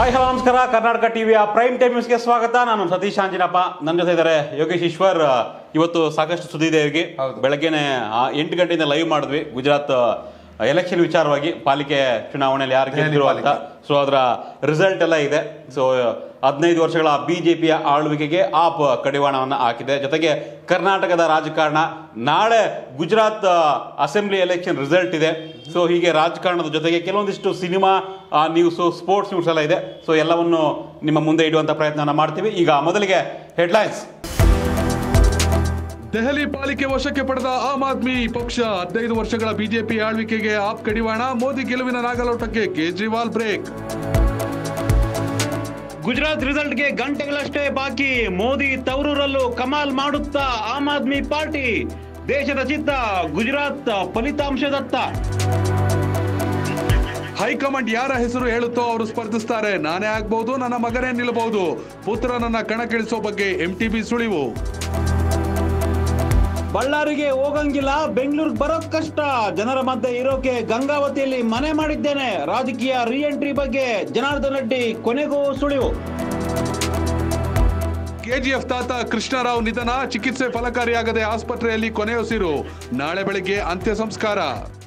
hi hello ನಮಸ್ಕಾರ ಕರ್ನಾಟಕ ಟಿವಿಯ prime time ನ್ಯೂಸ್ಗೆ ಸ್ವಾಗತ ನಾನು ಸತೀಶ್ ಆಂಜಿನಪ್ಪ ನನ್ನ ಜೊತೆ ಇದ್ದಾರೆ ಯೋಗೇಶ್ ಈಶ್ವರ್ ಇವತ್ತು ಸಾಕಷ್ಟು ಸುದ್ದಿ ಇದೆ ಇವರಿಗೆ ಬೆಳಗ್ಗೆನೆ ಆ, ಎಂಟು ಗಂಟೆಯಿಂದ ಲೈವ್ ಮಾಡಿದ್ವಿ ಗುಜರಾತ್ ಎಲೆಕ್ಷನ್ ವಿಚಾರವಾಗಿ ಪಾಲಿಕೆ ಚುನಾವಣೆಯಲ್ಲಿ ಯಾರು ಗೆದ್ದರು ಅಂತ ಸೊ ಅದರ ರಿಸಲ್ಟ್ ಎಲ್ಲ ಇದೆ ಸೊ ಹದಿನೈದು ವರ್ಷಗಳ ಬಿಜೆಪಿಯ ಆಳ್ವಿಕೆಗೆ ಆಪ್ ಕಡಿವಾಣವನ್ನು ಹಾಕಿದೆ ಜೊತೆಗೆ ಕರ್ನಾಟಕದ ರಾಜಕಾರಣ ನಾಳೆ ಗುಜರಾತ್ ಅಸೆಂಬ್ಲಿ ಎಲೆಕ್ಷನ್ ರಿಸಲ್ಟ್ ಇದೆ ಸೊ ಹೀಗೆ ರಾಜಕಾರಣದ ಜೊತೆಗೆ ಕೆಲವೊಂದಿಷ್ಟು ಸಿನಿಮಾ ನ್ಯೂಸು ಸ್ಪೋರ್ಟ್ಸ್ ನ್ಯೂಸ್ ಎಲ್ಲ ಇದೆ ಸೊ ಎಲ್ಲವನ್ನು ನಿಮ್ಮ ಮುಂದೆ ಇಡುವಂತ ಪ್ರಯತ್ನನ ಮಾಡ್ತೀವಿ ಈಗ ಮೊದಲಿಗೆ ಹೆಡ್ಲೈನ್ಸ್ ದೆಹಲಿ ಪಾಲಿಕೆ ವಶಕ್ಕೆ ಪಡೆದ ಆಮ್ ಆದ್ಮಿ ಪಕ್ಷ ಹದಿನೈದು ವರ್ಷಗಳ ಬಿಜೆಪಿ ಆಳ್ವಿಕೆಗೆ ಆಪ್ ಕಡಿವಾಣ ಮೋದಿ ಗೆಲುವಿನ ನಾಗಲೋಟಕ್ಕೆ ಕೇಜ್ರಿವಾಲ್ ಬ್ರೇಕ್ ಗುಜರಾತ್ ರಿಸಲ್ಟ್ಗೆ ಗಂಟೆಗಳಷ್ಟೇ ಬಾಕಿ ಮೋದಿ ತವರೂರಲ್ಲೂ ಕಮಾಲ್ ಮಾಡುತ್ತಾ ಆಮ್ ಆದ್ಮಿ ಪಾರ್ಟಿ ದೇಶದ ಚಿತ್ತ ಗುಜರಾತ್ ಫಲಿತಾಂಶದತ್ತ ಹೈಕಮಾಂಡ್ ಯಾರ ಹೆಸರು ಹೇಳುತ್ತೋ ಅವರು ಸ್ಪರ್ಧಿಸ್ತಾರೆ ನಾನೇ ಆಗ್ಬಹುದು ನನ್ನ ಮಗನೇ ನಿಲ್ಲಬಹುದು ಪುತ್ರನನ್ನ ಕಣಕ್ಕಿಳಿಸೋ ಬಗ್ಗೆ ಎಂಟಿಬಿ ಸುಳಿವು ಬಳ್ಳಾರಿಗೆ ಹೋಗಂಗಿಲ್ಲ ಬೆಂಗಳೂರಿಗೆ ಬರೋದ್ ಕಷ್ಟ ಜನರ ಮಧ್ಯೆ ಇರೋಕೆ ಗಂಗಾವತಿಯಲ್ಲಿ ಮನೆ ಮಾಡಿದ್ದೇನೆ ರಾಜಕೀಯ ರಿ ಎಂಟ್ರಿ ಬಗ್ಗೆ ಜನಾರ್ದನ್ ರೆಡ್ಡಿ ಕೊನೆಗೂ ಸುಳಿವು ಕೆಜಿಎಫ್ ತಾತ ಕೃಷ್ಣರಾವ್ ನಿಧನ ಚಿಕಿತ್ಸೆ ಫಲಕಾರಿಯಾಗದೆ ಆಸ್ಪತ್ರೆಯಲ್ಲಿ ಕೊನೆಯುಸಿರು ನಾಳೆ ಬೆಳಗ್ಗೆ ಅಂತ್ಯ ಸಂಸ್ಕಾರ